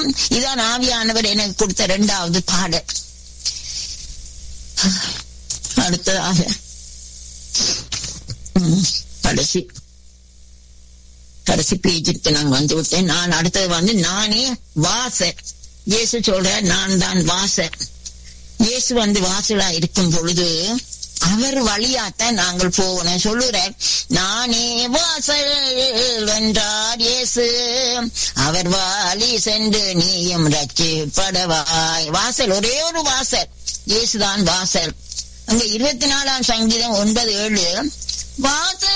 இதான் ஆவியானவர் எனக்கு கொடுத்த இரண்டாவது பாடல் அடுத்ததாக ம், கடைசி கடைசி பேஜுக்கு நான் வந்து விட்டேன் நான் அடுத்தது வந்து நானே வாசல் இயேசு சொல்ற நான் தான் வாசல் இயேசு வந்து வாசலா இருக்கும் பொழுது அவர் வழியாத்தான் நாங்கள் போகணும் சொல்லுறார் நானே வாசல் வென்றார் இயேசு அவர் வாலி சென்று நீயும் ரட்சிப்படவாய் வாசல் ஒரே ஒரு வாசல் இயேசுதான் வாசல் அங்க இருபத்தி நாலாம் சங்கீதம் ஒன்பது ஏழு வாசல்